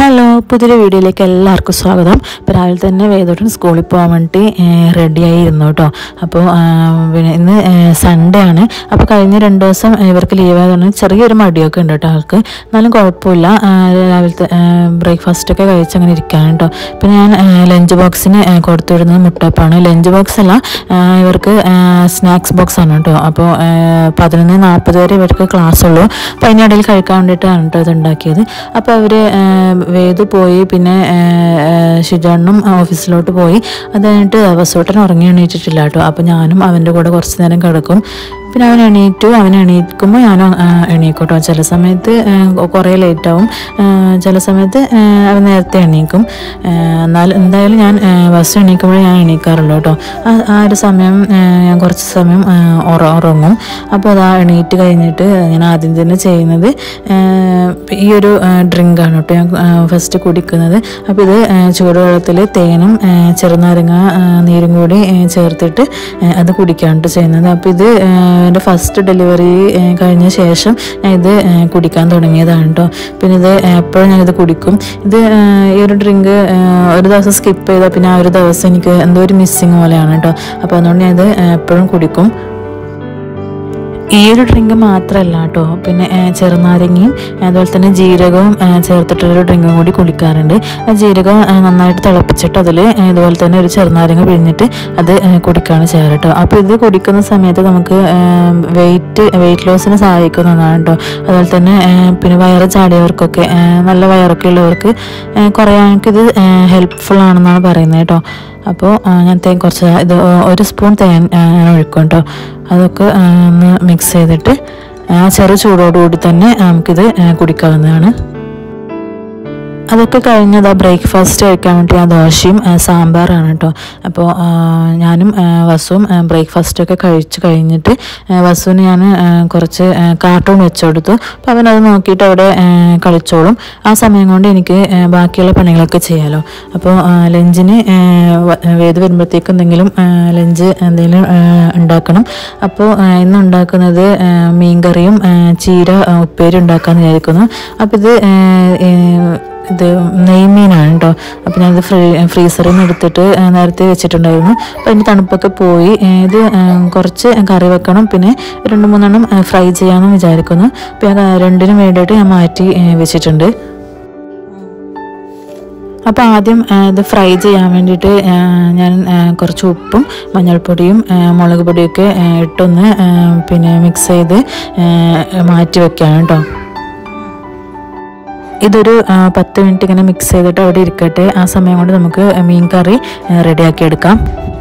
hello പുതിയൊരു വീഡിയോയിലേക്ക് എല്ലാവർക്കും സ്വാഗതം ഇപ്പോൾ രാവിലെ തന്നെ വേദോട്ടൻ സ്കൂളിൽ പോകാൻ വേണ്ടി റെഡിയായി ഇരുന്നു കേട്ടോ അപ്പോൾ പിന്നെ ഇന്ന് സൺഡേ ആണ് അപ്പോൾ കഴിഞ്ഞ രണ്ട് ദിവസം ഇവർക്ക് ലീവ് ആയതുകൊണ്ട് ചെറിയൊരു മടിയൊക്കെ ഉണ്ട് കേട്ടോ ആൾക്ക് എന്നാലും കുഴപ്പമില്ല ആ, രാവിലത്തെ ബ്രേക്ക്ഫാസ്റ്റ് ഒക്കെ കഴിച്ച് അങ്ങനെ ഇരിക്കാൻ കേട്ടോ പിന്നെ ഞാൻ ലഞ്ച് ബോക്സിന് കൊടുത്തു വിടുന്നത് മുട്ടപ്പാണ് ലഞ്ച് ബോക്സ് അല്ല ആ, ഇവർക്ക് സ്നാക്സ് ബോക്സ് ആണ് കേട്ടോ അപ്പോൾ പതിനൊന്ന് നാൽപ്പത് വരെ ഇവർക്ക് ക്ലാസ് ഉള്ളൂ അപ്പോൾ അതിനിടയിൽ കഴിക്കാൻ വേണ്ടിയിട്ടാണ് കേട്ടോ ഇത് ഉണ്ടാക്കിയത് അപ്പോൾ അവർ വേദ് പോയി പിന്നെ ഷിജാണ്ണും ഓഫീസിലോട്ട് പോയി അത് കഴിഞ്ഞിട്ട് വസൂട്ടൻ ഉറങ്ങി എണീറ്റിട്ടില്ല കേട്ടോ അപ്പോൾ ഞാനും അവൻ്റെ കൂടെ കുറച്ച് നേരം കിടക്കും പിന്നെ അവൻ എണീറ്റു അവൻ എണീക്കുമ്പോൾ ഞാനും ആ, എണീക്കും കേട്ടോ ചില സമയത്ത് ആ, കുറേ ലേറ്റ് ആവും ആ, ചില സമയത്ത് ആ, അവൻ നേരത്തെ എണീക്കും ആ, എന്നാൽ എന്തായാലും ഞാൻ ആ, ബസ് എണീക്കുമ്പോഴേ ഞാൻ എണീക്കാറുള്ളൂ കേട്ടോ ആ ആ ഒരു സമയം ആ, ഞാൻ കുറച്ച് സമയം ആ, ഉറ- ഉറങ്ങും അപ്പോൾ അതാ എണീറ്റ് കഴിഞ്ഞിട്ട് ഞാൻ ആദ്യം തന്നെ ചെയ്യുന്നത് ആ, ഈ ഒരു ഡ്രിങ്ക് ആണ് കേട്ടോ ഞാൻ ഫസ്റ്റ് കുടിക്കുന്നത് അപ്പോൾ ഇത് ആ, ചൂടുവെള്ളത്തിൽ തേനും ആ, ചെറുനാരങ്ങ ആ, നീരും കൂടി ആ, ചേർത്തിട്ട് ആ, അത് കുടിക്കാനായിട്ട് ചെയ്യുന്നത് അപ്പോൾ ഇത് ആ, എൻ്റെ ഫസ്റ്റ് ഡെലിവറി ആ, കഴിഞ്ഞ ശേഷം ഞാൻ ഇത് ആ, കുടിക്കാൻ തുടങ്ങിയതാണ് കേട്ടോ പിന്നെ ഇത് എപ്പോഴും ഞാനിത് കുടിക്കും ഇത് ആ, ഈ ഒരു ഡ്രിങ്ക് ഒരു ദിവസം സ്കിപ്പ് ചെയ്താൽ പിന്നെ ആ ഒരു ദിവസം എനിക്ക് എന്തോ ഒരു മിസ്സിങ് പോലെയാണ് കേട്ടോ അപ്പോൾ അതുകൊണ്ട് ഞാൻ ഇത് എപ്പോഴും കുടിക്കും ഈ ഒരു ഡ്രിങ്ക് മാത്രമല്ല കേട്ടോ പിന്നെ ആ, ചെറുനാരങ്ങയും അതുപോലെ തന്നെ ജീരകവും ആ, ചേർത്തിട്ടൊരു ഡ്രിങ്കും കൂടി കുടിക്കാറുണ്ട് ആ ജീരകം ആ, നന്നായിട്ട് തിളപ്പിച്ചിട്ട് അതിൽ ഇതുപോലെ തന്നെ ഒരു ചെറുനാരങ്ങ പിഴിഞ്ഞിട്ട് അത് ആ, കുടിക്കുകയാണ് ചെയ്യാറ് കേട്ടോ അപ്പോൾ ഇത് കുടിക്കുന്ന സമയത്ത് നമുക്ക് വെയിറ്റ് വെയിറ്റ് ലോസിന് സഹായിക്കുന്നതാണ് കേട്ടോ അതുപോലെ തന്നെ ആ, പിന്നെ വയറ് ചാടിയവർക്കൊക്കെ ആ, നല്ല വയറൊക്കെ ഉള്ളവർക്ക് ആ, കുറയാനൊക്കെ ഇത് ഹെൽപ്ഫുൾ ആണെന്നാണ് പറയുന്നത് കേട്ടോ അപ്പോൾ ആ, ഞാൻ തേൻ കുറച്ച് ഇത് ഒരു സ്പൂൺ തേൻ ആ, ഞാൻ ഒഴിക്കും കേട്ടോ അതൊക്കെ ആ, ഒന്ന് മിക്സ് ചെയ്തിട്ട് ആ ചെറു ചൂടോടുകൂടി തന്നെ നമുക്കിത് ആ, കുടിക്കാവുന്നതാണ് അതൊക്കെ കഴിഞ്ഞത് ബ്രേക്ക്ഫാസ്റ്റ് കഴിക്കാൻ വേണ്ടി ഞാൻ ദോശയും ആ, സാമ്പാറാണ് കേട്ടോ അപ്പോൾ ആ, ഞാനും ആ, വസുവും ബ്രേക്ക്ഫാസ്റ്റ് ഒക്കെ കഴിച്ച് കഴിഞ്ഞിട്ട് ആ, വസുവിന് ഞാൻ ആ, കുറച്ച് ആ, കാർട്ടൂൺ വെച്ച് കൊടുത്തു അപ്പോൾ അവനത് നോക്കിയിട്ട് അവിടെ ആ, കളിച്ചോളും ആ സമയം കൊണ്ട് എനിക്ക് ആ, ബാക്കിയുള്ള പണികളൊക്കെ ചെയ്യാമല്ലോ അപ്പോൾ ആ, ലഞ്ചിന് ആ, വ- വേദ് വരുമ്പോഴത്തേക്ക് എന്തെങ്കിലും ആ, ലഞ്ച് എന്തെങ്കിലും ആ, ഉണ്ടാക്കണം അപ്പോൾ ആ, ഇന്ന് ഉണ്ടാക്കുന്നത് ആ, മീൻകറിയും ആ, ചീര ആ, ഉപ്പേരി ഉണ്ടാക്കാമെന്ന് വിചാരിക്കുന്നു അപ്പോൾ ഇത് ആ, ഏ, ഇത് നെയ്മീനാണ് കേട്ടോ അപ്പോൾ ഞാനിത് ഫ്രീ ഫ്രീസറിൽ നിന്ന് എടുത്തിട്ട് ആ, നേരത്തെ വെച്ചിട്ടുണ്ടായിരുന്നു അപ്പോൾ അതിൻ്റെ തണുപ്പൊക്കെ പോയി ഏ, ഇത് ആ, കുറച്ച് കറി വെക്കണം പിന്നെ രണ്ട് മൂന്നെണ്ണം ആ, ഫ്രൈ ചെയ്യാമെന്ന് വിചാരിക്കുന്നു അപ്പോൾ ഞാൻ ആ, രണ്ടിനും വേണ്ടിയിട്ട് ഞാൻ മാറ്റി ഏ, വെച്ചിട്ടുണ്ട് അപ്പോൾ ആദ്യം ആ, ഇത് ഫ്രൈ ചെയ്യാൻ വേണ്ടിയിട്ട് ആ, ഞാൻ ആ, കുറച്ച് ഉപ്പും മഞ്ഞൾപ്പൊടിയും ആ, മുളക് പൊടിയൊക്കെ ആ, ഇട്ടൊന്ന് ആ, പിന്നെ മിക്സ് ചെയ്ത് ആ, മാറ്റി വെക്കുകയാണ് കേട്ടോ ഇതൊരു ആ, പത്ത് മിനിറ്റ് ഇങ്ങനെ മിക്സ് ചെയ്തിട്ട് അവിടെ ഇരിക്കട്ടെ ആ സമയം കൊണ്ട് നമുക്ക് മീൻ കറി റെഡിയാക്കി എടുക്കാം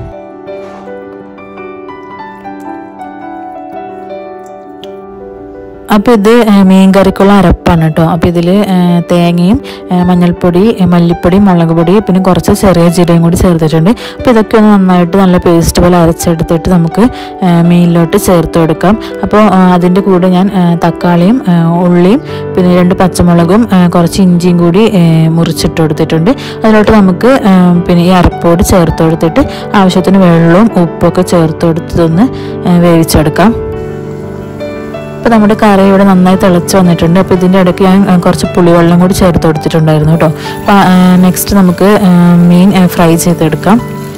അപ്പോൾ ഇത് ആ, മീൻ കറിക്കുള്ള അരപ്പാണ് കേട്ടോ അപ്പോൾ ഇതിൽ തേങ്ങയും ആ, മഞ്ഞൾപ്പൊടി ആ, മല്ലിപ്പൊടി മുളക് പൊടി പിന്നെ കുറച്ച് ചെറിയ ജീരകം കൂടി ചേർത്തിട്ടുണ്ട് അപ്പോൾ ഇതൊക്കെ ഒന്ന് നന്നായിട്ട് നല്ല പേസ്റ്റ് പോലെ അരച്ചെടുത്തിട്ട് നമുക്ക് ആ, മീനിലോട്ട് ചേർത്ത് കൊടുക്കാം അപ്പോൾ ആ, അതിൻ്റെ കൂടെ ഞാൻ ആ, തക്കാളിയും ആ, ഉള്ളിയും പിന്നെ രണ്ട് പച്ചമുളകും ആ, കുറച്ച് ഇഞ്ചിയും കൂടി ആ, മുറിച്ചിട്ട് കൊടുത്തിട്ടുണ്ട് അതിലോട്ട് നമുക്ക് ആ, പിന്നെ ഈ അരപ്പോട് ചേർത്ത് കൊടുത്തിട്ട് ആവശ്യത്തിന് വെള്ളവും ഉപ്പൊക്കെ ചേർത്ത് കൊടുത്തതൊന്ന് ആ, വേവിച്ചെടുക്കാം അപ്പോൾ നമ്മുടെ കറി ഇവിടെ നന്നായി തിളച്ച് വന്നിട്ടുണ്ട് അപ്പോൾ ഇതിൻ്റെ ഇടയ്ക്ക് ഞാൻ ആ, കുറച്ച് പുളിവെള്ളം കൂടി ചേർത്ത് കൊടുത്തിട്ടുണ്ടായിരുന്നു കേട്ടോ അപ്പോൾ നെക്സ്റ്റ് നമുക്ക് ആ, മീൻ ആ, ഫ്രൈ ചെയ്തെടുക്കാം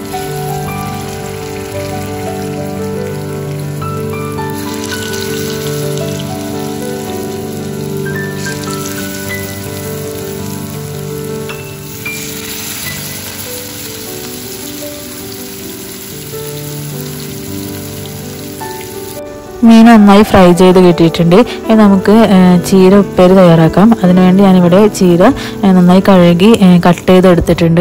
മീൻ നന്നായി ഫ്രൈ ചെയ്ത് കിട്ടിയിട്ടുണ്ട് ഇനി നമുക്ക് ആ, ചീര ഉപ്പേരി തയ്യാറാക്കാം അതിനുവേണ്ടി ഞാനിവിടെ ചീര ആ, നന്നായി കഴുകി ആ, കട്ട് ചെയ്ത് എടുത്തിട്ടുണ്ട്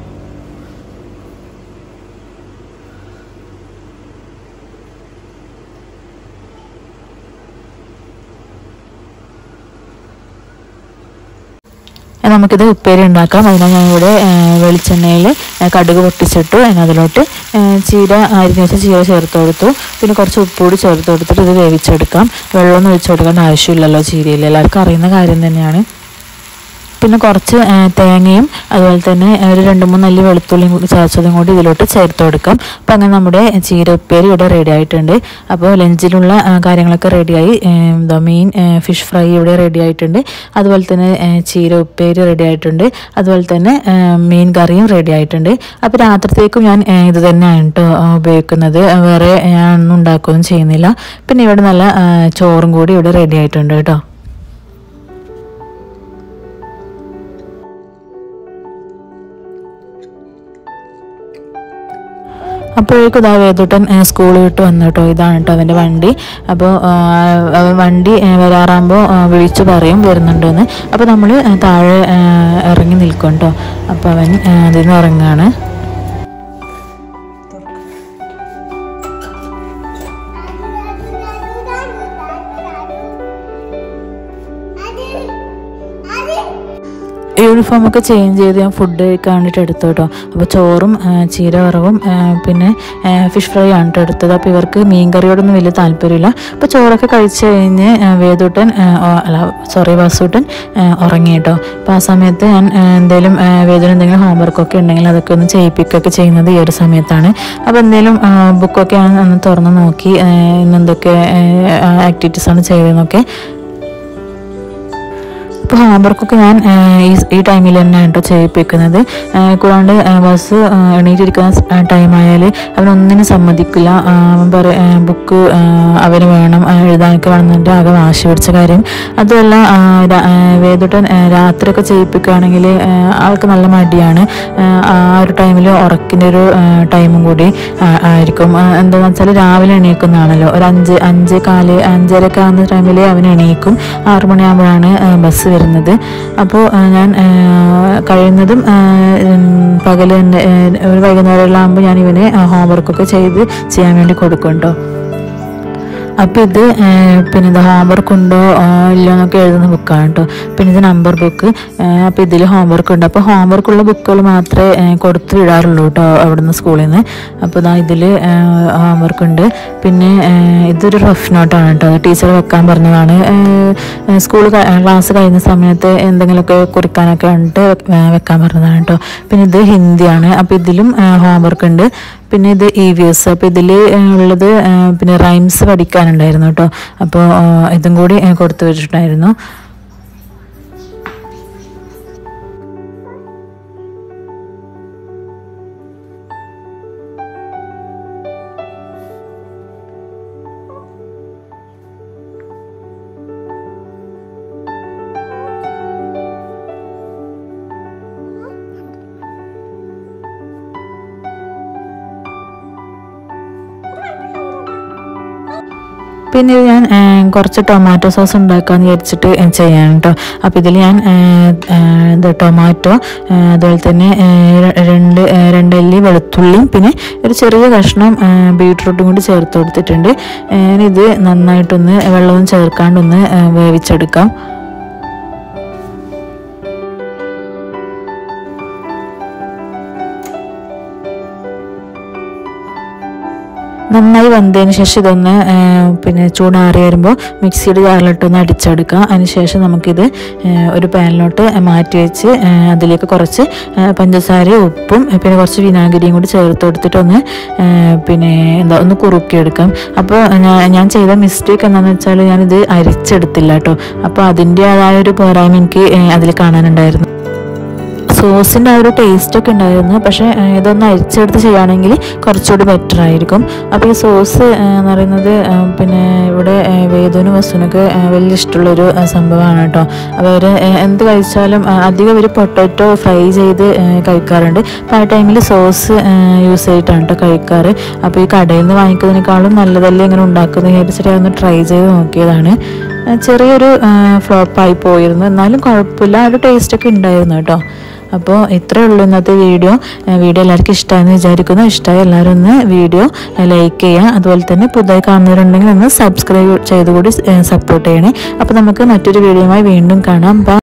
ഇനി നമുക്കിത് ഉപ്പേരി ഉണ്ടാക്കാം അതിനായി ഞാനിവിടെ ആ, വെളിച്ചെണ്ണയിൽ ആ, കടുക് പൊട്ടിച്ചിട്ടു അതിന് അതിലോട്ട് ആ, ചീര അരിഞ്ഞ് വെച്ച ചീര ചേർത്ത് കൊടുത്തു പിന്നെ കുറച്ച് ഉപ്പ് കൂടി ചേർത്ത് കൊടുത്തിട്ട് ഇത് വേവിച്ചെടുക്കാം വെള്ളമൊന്നും ഒഴിച്ചു കൊടുക്കേണ്ട ആവശ്യമില്ലല്ലോ ചീരയിൽ എല്ലാവർക്കും അറിയുന്ന കാര്യം തന്നെയാണ് പിന്നെ കുറച്ച് ആ, തേങ്ങയും അതുപോലെ തന്നെ ഒരു രണ്ട് മൂന്ന് അല്ലി വെളുത്തുള്ളിയും കൂടി ചതച്ചതും കൂടി ഇതിലോട്ട് ചേർത്ത് കൊടുക്കാം അപ്പം അങ്ങനെ നമ്മുടെ ചീര ഉപ്പേരി ഇവിടെ റെഡി ആയിട്ടുണ്ട് അപ്പോൾ ലഞ്ചിലുള്ള ആ, കാര്യങ്ങളൊക്കെ റെഡിയായി എന്താ മീൻ ഫിഷ് ഫ്രൈ ഇവിടെ റെഡി ആയിട്ടുണ്ട് അതുപോലെ തന്നെ ആ, ചീര ഉപ്പേരി റെഡി ആയിട്ടുണ്ട് അതുപോലെ തന്നെ ആ, മീൻ കറിയും റെഡി ആയിട്ടുണ്ട് അപ്പോൾ രാത്രിത്തേക്കും ഞാൻ ആ, ഇത് തന്നെയാണ് കേട്ടോ ഉപയോഗിക്കുന്നത് ആ, വേറെ ഞാൻ ഒന്നും ഉണ്ടാക്കുകയൊന്നും ചെയ്യുന്നില്ല പിന്നെ ഇവിടെ നല്ല ആ, ചോറും കൂടി ഇവിടെ റെഡി ആയിട്ടുണ്ട് കേട്ടോ അപ്പോഴേക്കും ഇതാ വേദൂട്ടൻ സ്കൂൾ വിട്ട് വന്നു കേട്ടോ ഇതാണ് കേട്ടോ അവൻ്റെ വണ്ടി അപ്പോൾ അവൻ വണ്ടി ആ, വരാറാകുമ്പോൾ ആ, വിളിച്ചു പറയും വരുന്നുണ്ടോയെന്ന് അപ്പോൾ നമ്മൾ താഴെ ആ, ഇറങ്ങി നിൽക്കും കേട്ടോ അപ്പോൾ അവൻ ആ, അതിൽ നിന്ന് ഇറങ്ങുകയാണ് യൂണിഫോം ഒക്കെ ചേഞ്ച് ചെയ്ത് ഞാൻ ഫുഡ് കഴിക്കാൻ വേണ്ടിയിട്ട് എടുത്തു കേട്ടോ അപ്പോൾ ചോറും ആ, ചീര വറവും ആ, പിന്നെ ഫിഷ് ഫ്രൈ ആണ് കേട്ടോ എടുത്തത് അപ്പോൾ ഇവർക്ക് മീൻ കറിയോടൊന്നും വലിയ താല്പര്യമില്ല അപ്പോൾ ചോറൊക്കെ കഴിച്ച് കഴിഞ്ഞ് ആ, വേദൂട്ടൻ ആ, ഓ- അല്ല സോറി വാസൂട്ടൻ ആ, ഉറങ്ങി കേട്ടോ അപ്പോൾ ആ സമയത്ത് ഞാൻ ആ, എന്തെങ്കിലും ആ, വേദന എന്തെങ്കിലും ഹോംവർക്കൊക്കെ ഉണ്ടെങ്കിൽ അതൊക്കെ ഒന്ന് ചെയ്യിപ്പിക്കുകയൊക്കെ ചെയ്യുന്നത് ഈ ഒരു സമയത്താണ് അപ്പോൾ എന്തെങ്കിലും ബുക്കൊക്കെ ഞാൻ ഒന്ന് തുറന്ന് നോക്കി ആ, ഇന്ന് എന്തൊക്കെ ആക്ടിവിറ്റീസാണ് ചെയ്തതെന്നൊക്കെ ഇപ്പോൾ ഹോംവർക്കൊക്കെ ഞാൻ ആ, ഈ ഈ ടൈമിൽ തന്നെയാണ് കേട്ടോ ചെയ്യിപ്പിക്കുന്നത് ആ, കൂടാണ്ട് ആ, ബസ് ആ, എണീറ്റിരിക്കുന്ന ടൈമായാൽ അവനൊന്നിനും സമ്മതിക്കില്ല ആ, അവൻ പറയും ബുക്ക് അവന് വേണം ആ, എഴുതാനൊക്കെ വേണമെന്നുണ്ട് ആകെ വാശി പിടിച്ച കാര്യം അതുമല്ല ആ, രാ- ആ, വേദുട്ടൻ ആ, രാത്രിയൊക്കെ ചെയ്യിപ്പിക്കുകയാണെങ്കിൽ ആ, ആൾക്ക് നല്ല മടിയാണ് ആ, ആ ഒരു ടൈമിൽ ഉറക്കിൻ്റെ ഒരു ആ, ടൈമും കൂടി ആ, ആയിരിക്കും ആ, എന്താണെന്ന് വെച്ചാൽ രാവിലെ എണീക്കുന്നതാണല്ലോ ഒരു അഞ്ച് അഞ്ച് കാല് അഞ്ചരയൊക്കെ ആകുന്ന ടൈമിൽ അവൻ എണീക്കും ആറു മണിയാകുമ്പോഴാണ് ആ, ബസ് വരുന്നത് അപ്പോൾ ആ, ഞാൻ ആ, കഴിയുന്നതും പകൽ തന്നെ ആ, ഒരു വൈകുന്നേരമെല്ലാം ആകുമ്പോൾ ഞാൻ ഇവനെ ഹോംവർക്കൊക്കെ ചെയ്ത് ചെയ്യാൻ വേണ്ടി കൊടുക്കും കേട്ടോ അപ്പോൾ ഇത് ആ, പിന്നെ ഇത് ഹോംവർക്ക് ഉണ്ടോ ആ, ഇല്ലയോ എന്നൊക്കെ എഴുതുന്ന ബുക്കാണ് കേട്ടോ പിന്നെ ഇത് നമ്പർ ബുക്ക് അപ്പോൾ ഇതിൽ ഹോംവർക്ക് ഉണ്ട് അപ്പോൾ ഹോംവർക്കുള്ള ബുക്കുകൾ മാത്രമേ ആ, കൊടുത്തു വിടാറുള്ളൂ കേട്ടോ അവിടുന്ന് സ്കൂളിൽ നിന്ന് അപ്പോൾ ഇതാ ഇതിൽ ഹോംവർക്ക് ഉണ്ട് പിന്നെ ആ, ഇതൊരു റഫ് നോട്ടാണ് കേട്ടോ അത് ടീച്ചർ വെക്കാൻ പറഞ്ഞതാണ് സ്കൂൾ ക്ലാസ് കഴിയുന്ന സമയത്ത് എന്തെങ്കിലുമൊക്കെ കുറിക്കാനൊക്കെ കണ്ടിട്ട് വെക്കാൻ പറഞ്ഞതാണ് കേട്ടോ പിന്നെ ഇത് ഹിന്ദിയാണ് അപ്പോൾ ഇതിലും ഹോംവർക്ക് ഉണ്ട് പിന്നെ ഇത് ഇ വി എസ് അപ്പോൾ ഇതിൽ ഉള്ളത് ആ, പിന്നെ റൈംസ് പഠിക്കാനുണ്ടായിരുന്നു കേട്ടോ അപ്പോൾ ആ, ഇതും കൂടി ആ, കൊടുത്തു വെച്ചിട്ടുണ്ടായിരുന്നു പിന്നെ ഇത് ഞാൻ ആ, കുറച്ച് ടൊമാറ്റോ സോസ് ഉണ്ടാക്കാന്ന് വിചാരിച്ചിട്ട് ഞാൻ ചെയ്യാൻ കേട്ടോ അപ്പോൾ ഇതിൽ ഞാൻ ആ, ആ, ഇത് ടൊമാറ്റോ ആ, അതുപോലെ തന്നെ ആ, ര- രണ്ട് ആ, രണ്ടല്ലി വെളുത്തുള്ളിയും പിന്നെ ഒരു ചെറിയ കഷ്ണം ആ, ബീട്രൂട്ടും കൂടി ചേർത്ത് കൊടുത്തിട്ടുണ്ട് ആ, ഇനി ഇത് നന്നായിട്ടൊന്ന് വെള്ളവും ചേർക്കാണ്ടൊന്ന് ആ, വേവിച്ചെടുക്കാം നന്നായി വെന്തതിന് ശേഷം ഇതൊന്ന് ആ, പിന്നെ ചൂടാറി വരുമ്പോൾ മിക്സിയുടെ ജാറിലിട്ടൊന്ന് അടിച്ചെടുക്കുക അതിനുശേഷം നമുക്കിത് ആ, ഒരു പാനിലോട്ട് മാറ്റി വെച്ച് ആ, അതിലേക്ക് കുറച്ച് ആ, പഞ്ചസാരയും ഉപ്പും പിന്നെ കുറച്ച് വിനാഗിരിയും കൂടി ചേർത്ത് കൊടുത്തിട്ടൊന്ന് ആ, പിന്നെ എന്താ ഒന്ന് കുറുക്കിയെടുക്കാം അപ്പോൾ ഞാൻ ഞാൻ ചെയ്ത മിസ്റ്റേക്ക് എന്താണെന്ന് വെച്ചാൽ ഞാനിത് അരിച്ചെടുത്തില്ല കേട്ടോ അപ്പോൾ അതിൻ്റെതായ ഒരു പോരായ്മ എനിക്ക് അതിൽ കാണാനുണ്ടായിരുന്നു സോസിൻ്റെ ആ ഒരു ടേസ്റ്റ് ഒക്കെ ഉണ്ടായിരുന്നു പക്ഷേ ആ, ഇതൊന്ന് അരിച്ചെടുത്ത് ചെയ്യുകയാണെങ്കിൽ കുറച്ചുകൂടി ബെറ്റർ ആയിരിക്കും അപ്പോൾ ഈ സോസ് ആ, എന്ന് പറയുന്നത് ആ, പിന്നെ ഇവിടെ ആ, വേദുവിനും വസ്തുവിനൊക്കെ ആ, വലിയ ഇഷ്ടമുള്ളൊരു ആ, സംഭവമാണ് കേട്ടോ അപ്പോൾ അവർ എന്ത് കഴിച്ചാലും ആ, അധികം അവർ പൊട്ടറ്റോ ഫ്രൈ ചെയ്ത് ആ, കഴിക്കാറുണ്ട് അപ്പോൾ ആ ടൈമിൽ സോസ് യൂസ് ചെയ്തിട്ടാണ് കേട്ടോ കഴിക്കാറ് അപ്പോൾ ഈ കടയിൽ നിന്ന് വാങ്ങിക്കുന്നതിനേക്കാളും നല്ലതല്ലേ ഇങ്ങനെ ഉണ്ടാക്കുന്നത് വിചാരിച്ചിട്ട് ഒന്ന് ട്രൈ ചെയ്ത് നോക്കിയതാണ് ആ, ചെറിയൊരു ഫ്ലോപ്പായി പോയിരുന്നു എന്നാലും കുഴപ്പമില്ല ആ ഒരു ടേസ്റ്റൊക്കെ ഉണ്ടായിരുന്നു കേട്ടോ അപ്പോൾ ഇത്രയേ ഉള്ളൂ ഇന്നത്തെ വീഡിയോ ആ, വീഡിയോ എല്ലാവർക്കും ഇഷ്ടമായെന്ന് വിചാരിക്കുന്നു ഇഷ്ടമായി എല്ലാവരും ഒന്ന് വീഡിയോ ലൈക്ക് ചെയ്യുക അതുപോലെ തന്നെ പുതുതായി കാണുന്നവരുണ്ടെങ്കിൽ ഒന്ന് സബ്സ്ക്രൈബ് ചെയ്തുകൂടി സപ്പോർട്ട് ചെയ്യണേ അപ്പോൾ നമുക്ക് മറ്റൊരു വീഡിയോയുമായി വീണ്ടും കാണാം ബൈ